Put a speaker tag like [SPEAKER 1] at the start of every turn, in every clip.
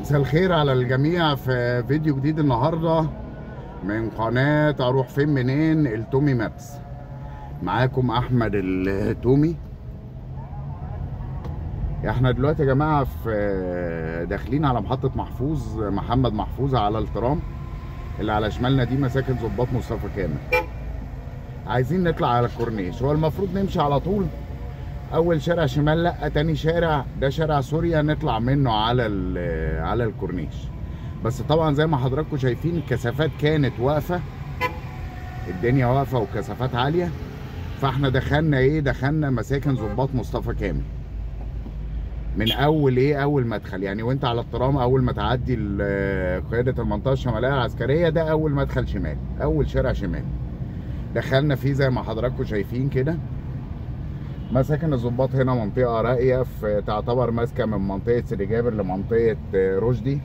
[SPEAKER 1] مساء الخير على الجميع في فيديو جديد النهارده من قناة اروح فين منين التومي مابس معاكم احمد التومي احنا دلوقتي يا جماعة في داخلين على محطة محفوظ محمد محفوظ على الترام اللي على شمالنا دي مساكن ضباط مصطفى كامل عايزين نطلع على الكورنيش هو المفروض نمشي على طول اول شارع شمال لا تاني شارع ده شارع سوريا نطلع منه على على الكورنيش بس طبعا زي ما حضراتكم شايفين الكثافات كانت واقفه الدنيا واقفه وكثافات عاليه فاحنا دخلنا ايه دخلنا مساكن ضباط مصطفى كامل من اول ايه اول مدخل يعني وانت على الترام اول ما تعدي قياده المنطقه الشماليه العسكريه ده اول مدخل شمال اول شارع شمال دخلنا فيه زي ما حضراتكم شايفين كده مساكن الضباط هنا منطقة راقية في تعتبر ماسكة من منطقة سيدي جابر لمنطقة رشدي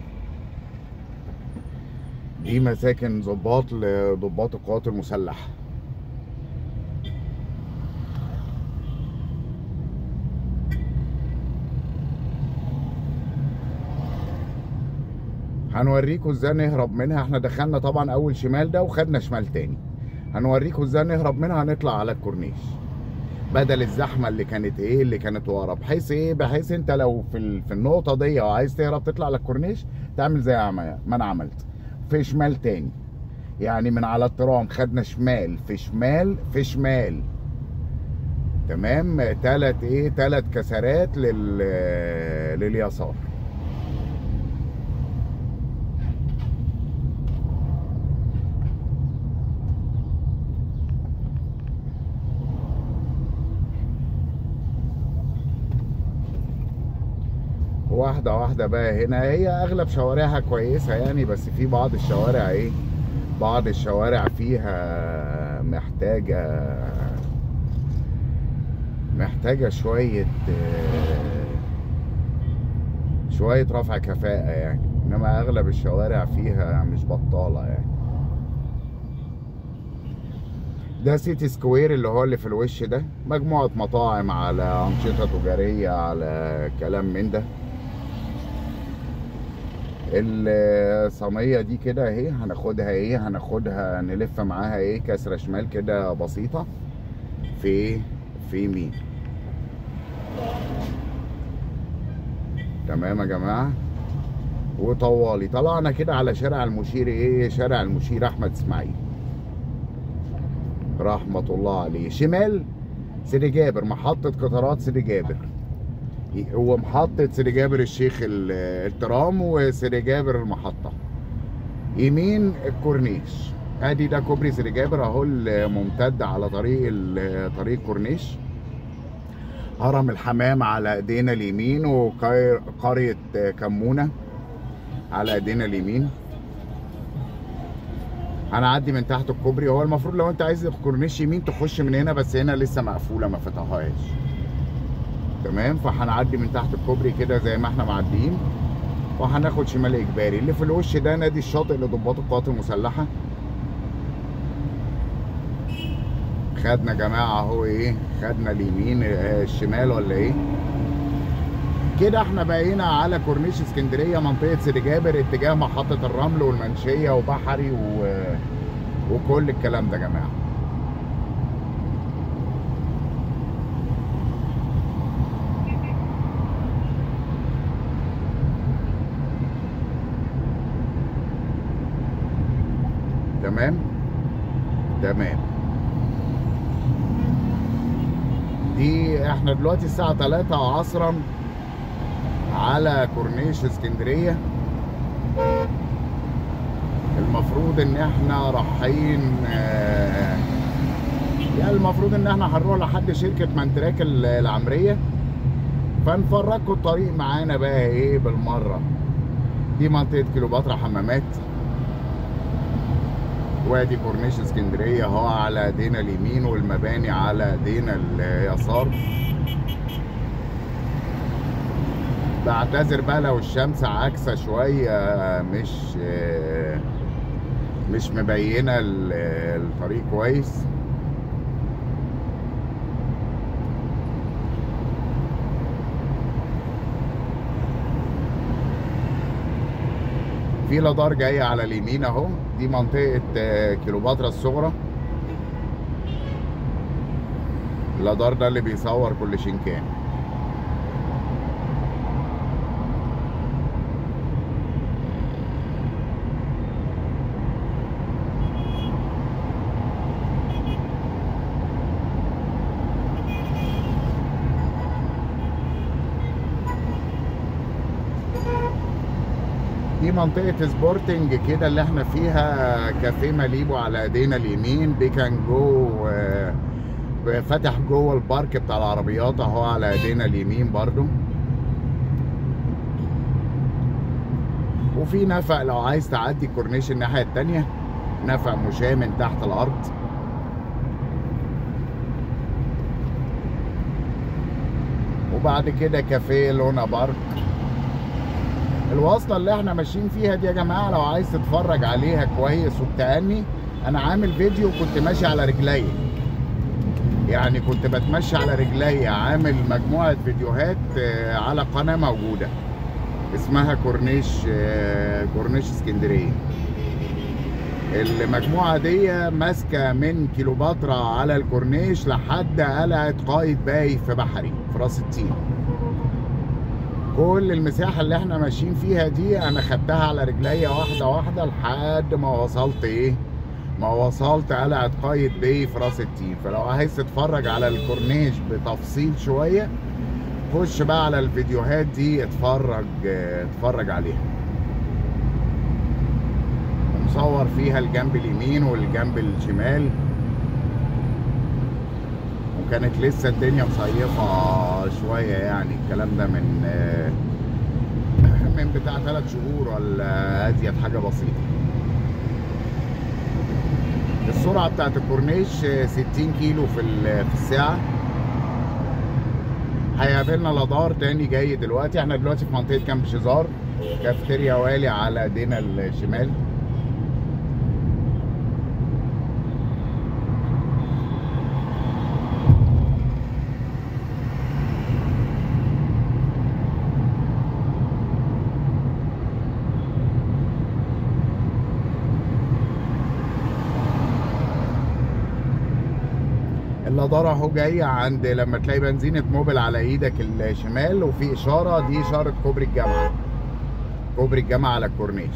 [SPEAKER 1] دي مساكن ضباط لضباط القوات المسلحة هنوريكم ازاي نهرب منها احنا دخلنا طبعا اول شمال ده وخدنا شمال تاني هنوريكم ازاي نهرب منها هنطلع على الكورنيش بدل الزحمه اللي كانت ايه اللي كانت ورا بحيث ايه بحيث انت لو في في النقطه دي وعايز تهرب تطلع على الكورنيش تعمل زي ما انا عملت في شمال تاني يعني من على الترام خدنا شمال في شمال في شمال تمام تلات ايه تلات كسرات لل لليسار واحدة واحدة بقى هنا هي أغلب شوارعها كويسة يعني بس في بعض الشوارع إيه بعض الشوارع فيها محتاجة محتاجة شوية شوية رفع كفاءة يعني إنما أغلب الشوارع فيها مش بطالة يعني ده سيتي سكوير اللي هو اللي في الوش ده مجموعة مطاعم على أنشطة تجارية على كلام من ده الصينيه دي كده اهي هناخدها ايه هناخدها نلف معاها ايه كسره شمال كده بسيطه في في يمين تمام يا جماعه وطوالي طلعنا كده على شارع المشير ايه شارع المشير احمد اسماعيل رحمه الله عليه شمال سيدي جابر محطه قطارات سيدي جابر هو محطة سيدي جابر الشيخ الترام وسيدي جابر المحطة يمين الكورنيش ادي ده كوبري سيدي جابر اهو الممتد على طريق طريق كورنيش هرم الحمام على ايدينا اليمين وقرية كمونة على ايدينا اليمين هنعدي من تحت الكوبري هو المفروض لو انت عايز الكورنيش يمين تخش من هنا بس هنا لسه مقفولة ما فتحوهاش تمام فهنعدي من تحت الكوبري كده زي ما احنا معديين وهناخد شمال اجباري اللي في الوش ده نادي الشاطئ لضباط القوات المسلحه خدنا جماعه اهو ايه خدنا اليمين الشمال ولا ايه كده احنا بقينا على كورنيش اسكندريه منطقه سيدي جابر اتجاه محطه الرمل والمنشيه وبحري و... وكل الكلام ده يا جماعه تمام تمام دي احنا دلوقتي الساعة 3 عصرا على كورنيش اسكندرية المفروض ان احنا رايحين يعني المفروض ان احنا هنروح لحد شركة منتراك العمرية فنفرجكم الطريق معانا بقى ايه بالمرة دي منطقة كيلوباترا حمامات وادي كورنيش اسكندريه اهو على ايدينا اليمين والمباني على ايدينا اليسار بعتذر بقى لو الشمس عاكسه شويه مش مش مبينه الطريق كويس في لادار جايه على اليمين اهو دي منطقه آه، كيلوباترا الصغرى اللادار ده اللي بيصور كل شنكان دي منطقة سبورتنج كده اللي احنا فيها كافيه ماليبو على ايدينا اليمين بيكان جو آه، فاتح جوه البارك بتاع العربيات اهو على ايدينا اليمين برضو وفي نفق لو عايز تعدي الكورنيش الناحية التانية نفق مشاة من تحت الأرض وبعد كده كافيه لونا بارك الوصلة اللي احنا ماشيين فيها دي يا جماعة لو عايز تتفرج عليها كويس وبتأني أنا عامل فيديو كنت ماشي على رجلي يعني كنت بتمشى على رجلي عامل مجموعة فيديوهات آه، على قناة موجودة اسمها كورنيش آه، كورنيش اسكندرية المجموعة دي ماسكة من كيلوباترا على الكورنيش لحد قلعة قايد باي في بحري في راس التين كل المساحة اللي احنا ماشيين فيها دي انا خدتها على رجليا واحدة واحدة لحد ما وصلت ايه ما وصلت قلعة قايد باي في راس التين فلو عايز تتفرج على الكورنيش بتفصيل شوية خش بقى على الفيديوهات دي اتفرج اه، اتفرج عليها مصور فيها الجنب اليمين والجنب الشمال وكانت لسه الدنيا مصيفة شوية يعني الكلام ده من اه، من بتاع ثلاث شهور ولا ازيد حاجة بسيطة السرعة بتاعت الكورنيش اه، 60 كيلو في ال- في الساعة هيقابلنا لادار تاني جاي دلوقتي احنا دلوقتي في منطقة كامب شيزار كافتيريا والي على ايدينا الشمال اللادار اهو جاي عند لما تلاقي بنزينة موبل على ايدك الشمال وفي اشارة دي اشارة كوبري الجامعة كوبري الجامعة على الكورنيش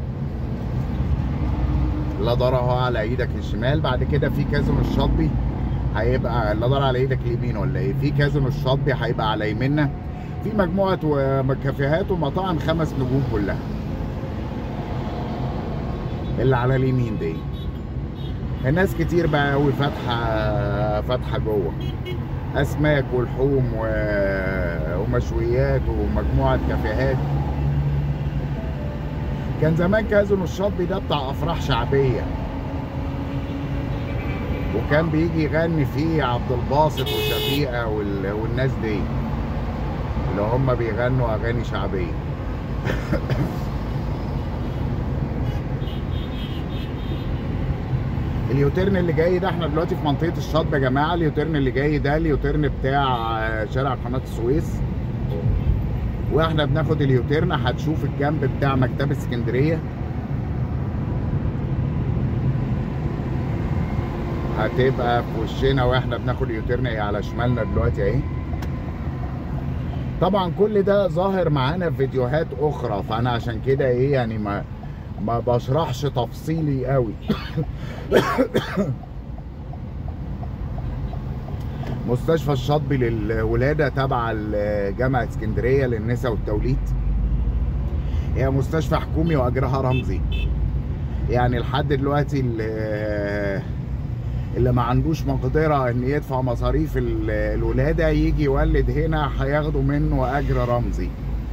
[SPEAKER 1] اللادار اهو على ايدك الشمال بعد كده في كازينو الشاطبي هيبقى اللادار على ايدك اليمين ولا ايه في كازينو الشاطبي هيبقى على يميننا في مجموعة و- كافيهات ومطاعم خمس نجوم كلها اللي على اليمين دي الناس كتير بقى قوي فاتحه فاتحه جوه اسماك ولحوم و... ومشويات ومجموعه كافيهات كان زمان كازينو الشاطبي ده بتاع افراح شعبيه وكان بيجي يغني فيه عبد الباسط وشفيقه وال... والناس دي اللي هم بيغنوا اغاني شعبيه اليوتيرن اللي جاي ده احنا دلوقتي في منطقه الشاطبي يا جماعه اليوتيرن اللي جاي ده اليوتيرن بتاع آه، شارع قناه السويس واحنا بناخد اليوتيرن هتشوف الجنب بتاع مكتبه اسكندريه هتبقى في وشنا واحنا بناخد اليوتيرن هي على شمالنا دلوقتي اهي طبعا كل ده ظاهر معانا في فيديوهات اخرى فانا عشان كده ايه يعني ما ما بشرحش تفصيلي قوي مستشفى الشاطبي للولادة تبع جامعة اسكندرية للنساء والتوليد هي مستشفى حكومي وأجرها رمزي يعني لحد دلوقتي اللي, اللي ما عندوش مقدرة إن يدفع مصاريف ال- الولادة يجي يولد هنا هياخدوا منه أجر رمزي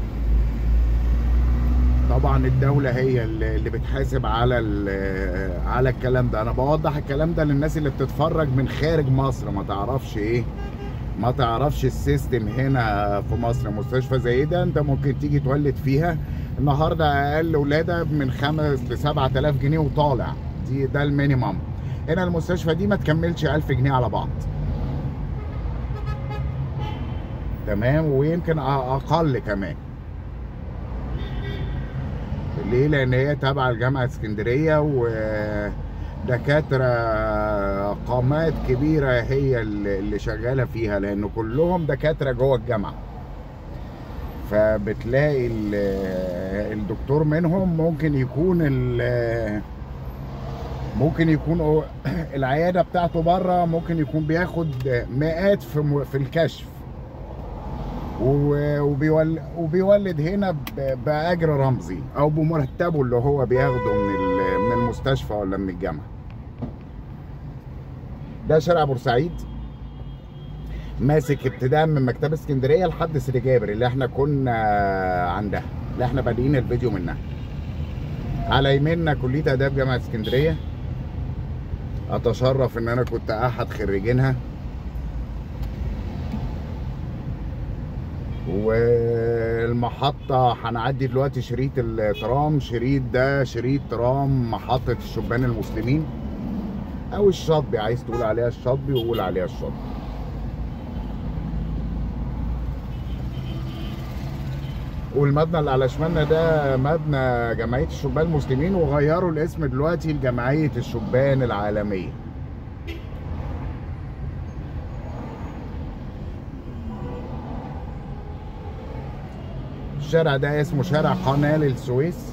[SPEAKER 1] طبعا الدولة هي اللي اللي بتحاسب على ال- على الكلام ده انا بوضح الكلام ده للناس اللي بتتفرج من خارج مصر ما تعرفش ايه ما تعرفش السيستم هنا في مصر مستشفى زي ده انت ممكن تيجي تولد فيها النهارده اقل ولاده من خمس ل 7000 جنيه وطالع دي ده المينيمم هنا المستشفى دي ما تكملش 1000 جنيه على بعض تمام ويمكن أ- اقل كمان ليه لان هي تابعه لجامعه اسكندريه ودكاتره قامات كبيره هي اللي اللي شغاله فيها لان كلهم دكاتره جوه الجامعه فبتلاقي ال- الدكتور منهم ممكن يكون ال- ممكن يكون هو- العياده بتاعته بره ممكن يكون بياخد مئات في م- في الكشف و- وبيول- وبيولد هنا ب- باجر رمزي او بمرتبه اللي هو بياخده من ال- من المستشفى ولا من الجامعه ده شارع بورسعيد ماسك ابتداء من مكتبه اسكندريه لحد سيدي جابر اللي احنا كنا عندها اللي احنا بادئين الفيديو منها على يميننا كليه اداب جامعه اسكندريه اتشرف ان انا كنت احد خريجينها والمحطة هنعدي دلوقتي شريط الترام شريط ده شريط ترام محطة الشبان المسلمين أو الشاطبي عايز تقول عليها الشاطبي وقول عليها الشاطبي والمبنى اللي على شمالنا ده مبنى جمعية الشبان المسلمين وغيروا الاسم دلوقتي لجمعية الشبان العالمية الشارع ده اسمه شارع قناة السويس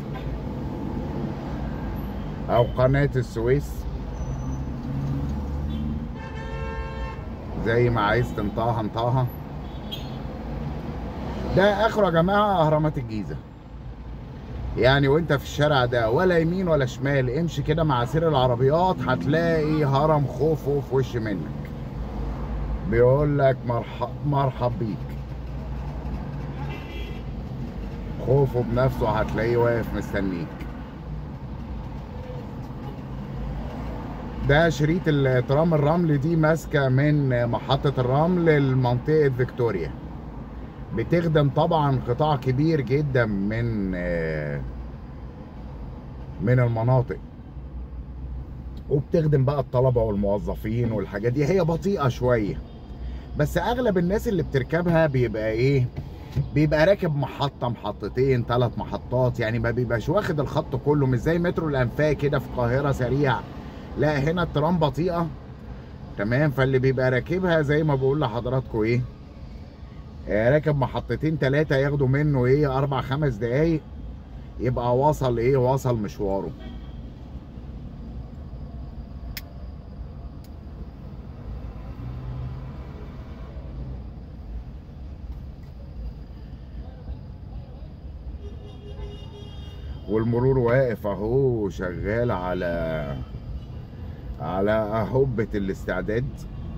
[SPEAKER 1] أو قناة السويس زي ما عايز تنطقها انطقها ده اخره يا جماعه اهرامات الجيزه يعني وانت في الشارع ده ولا يمين ولا شمال امشي كده مع سير العربيات هتلاقي هرم خوفو في وش منك بيقول لك مرحب مرحب بيك خوفو بنفسه هتلاقيه واقف مستنيك ده شريط الترام الرمل دي ماسكه من محطه الرمل لمنطقه فيكتوريا بتخدم طبعا قطاع كبير جدا من آه، من المناطق وبتخدم بقى الطلبه والموظفين والحاجات دي هي بطيئه شويه بس اغلب الناس اللي بتركبها بيبقى ايه بيبقى راكب محطة محطتين ثلاث محطات يعني ما بيبقاش واخد الخط كله مش زي مترو الأنفاق كده في القاهرة سريع لا هنا الترام بطيئة تمام فاللي بيبقى راكبها زي ما بقول لحضراتكم ايه آه، راكب محطتين ثلاثة ياخدوا منه ايه أربع خمس دقايق يبقى وصل ايه وصل مشواره والمرور واقف اهو شغال على على أهبة الاستعداد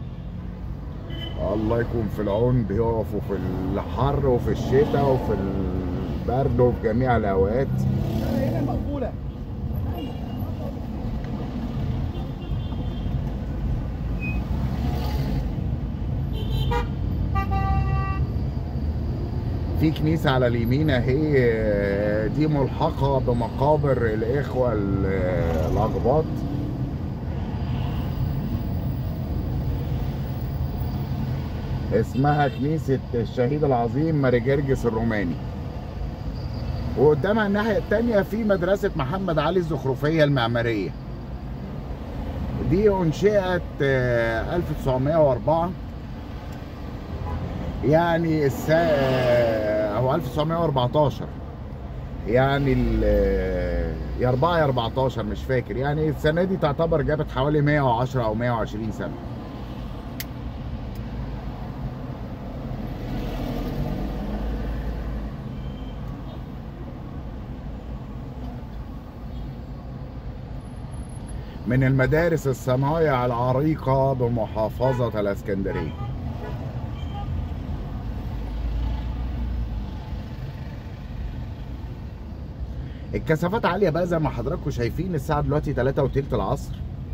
[SPEAKER 1] الله يكون في العون بيقفوا في الحر وفي الشتاء وفي البرد وفي جميع الأوقات
[SPEAKER 2] هنا مقفولة
[SPEAKER 1] في كنيسة على اليمين اهي دي ملحقة بمقابر الإخوة ال- الأقباط اسمها كنيسة الشهيد العظيم ماري جرجس الروماني وقدامها الناحية التانية في مدرسة محمد علي الزخرفية المعمارية دي أنشئت آه، 1904 يعني السا او 1914 يعني ال يا 4 يا 14 مش فاكر يعني السنه دي تعتبر جابت حوالي 110 او 120 سنه من المدارس الصنايع العريقه بمحافظه الاسكندريه الكثافات عاليه بقى زي ما حضراتكم شايفين الساعه دلوقتي 3 وتلت العصر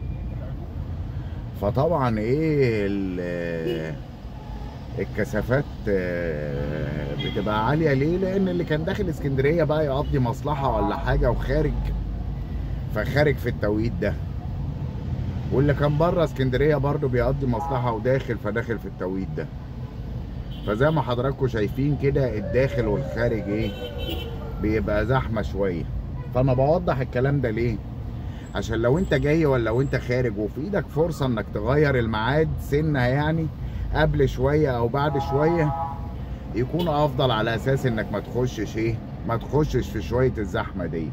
[SPEAKER 1] فطبعا ايه ال- الكثافات آه، بتبقى عاليه ليه لان اللي كان داخل اسكندريه بقى يقضي مصلحه ولا حاجه وخارج فخارج في التوقيت ده واللي كان بره اسكندريه برضه بيقضي مصلحه وداخل فداخل في التوقيت ده فزي ما حضراتكم شايفين كده الداخل والخارج ايه بيبقى زحمه شويه فانا بوضح الكلام ده ليه عشان لو انت جاي ولا لو انت خارج وفي ايدك فرصه انك تغير الميعاد سنه يعني قبل شويه او بعد شويه يكون افضل على اساس انك ما تخشش ايه ما تخشش في شويه الزحمه دي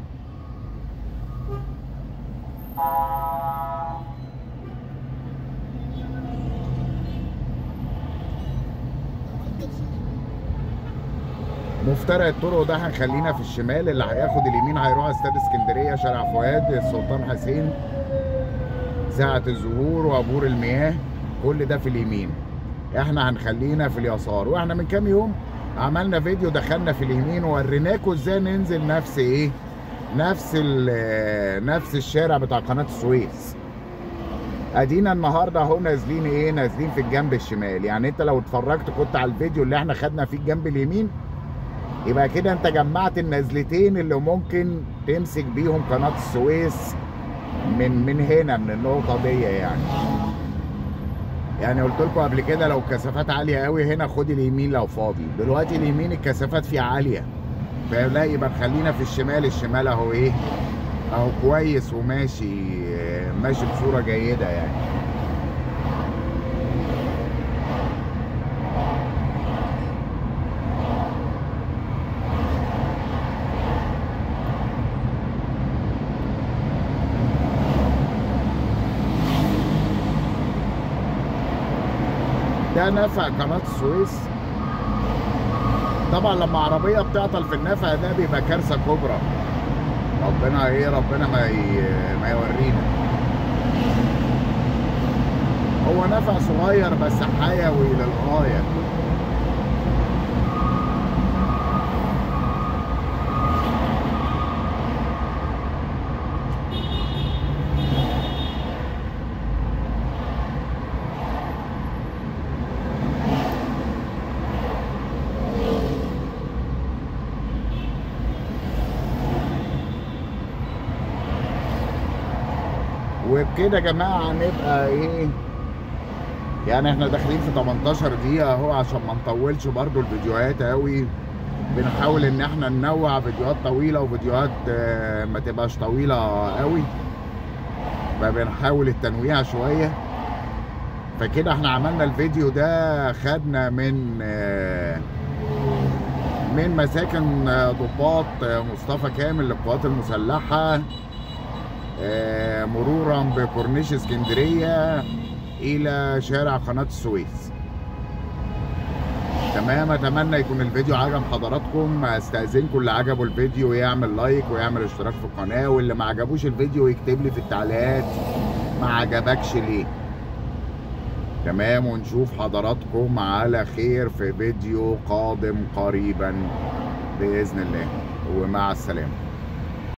[SPEAKER 1] مفترق الطرق ده هنخلينا في الشمال اللي هياخد اليمين هيروح استاد اسكندريه شارع فؤاد السلطان حسين ساعة الزهور وعبور المياه كل ده في اليمين احنا هنخلينا في اليسار واحنا من كام يوم عملنا فيديو دخلنا في اليمين ووريناكم ازاي ننزل نفس ايه نفس نفس الشارع بتاع قناه السويس ادينا النهارده اهو نازلين ايه نازلين في الجنب الشمال يعني انت لو اتفرجت كنت على الفيديو اللي احنا خدنا فيه الجنب اليمين يبقى كده انت جمعت النزلتين اللي ممكن تمسك بيهم قناه السويس من من هنا من النقطه دي يعني يعني قلت لكم قبل كده لو الكثافات عاليه قوي هنا خد اليمين لو فاضي دلوقتي اليمين الكثافات فيه عاليه فلا يبقى نخلينا في الشمال الشمال اهو ايه اهو كويس وماشي ماشي بصوره جيده يعني ده نفق قناه السويس طبعا لما عربيه بتعطل في النفق ده بيبقى كارثه كبرى ربنا ايه ربنا ما ي... ما يورينا هو نفق صغير بس حيوي للغايه وبكده يا جماعه نبقى ايه يعني احنا داخلين في 18 دقيقه اهو عشان ما نطولش برضو الفيديوهات قوي بنحاول ان احنا ننوع فيديوهات طويله وفيديوهات ما تبقاش طويله قوي فبنحاول التنويع شويه فكده احنا عملنا الفيديو ده خدنا من من مساكن ضباط مصطفى كامل للقوات المسلحه مرورا بكورنيش اسكندريه الى شارع قناه السويس تمام اتمنى يكون الفيديو عجب حضراتكم استاذنكم اللي عجبه الفيديو يعمل لايك ويعمل اشتراك في القناه واللي ما عجبوش الفيديو يكتب لي في التعليقات ما عجبكش ليه تمام ونشوف حضراتكم على خير في فيديو قادم قريبا باذن الله ومع السلامه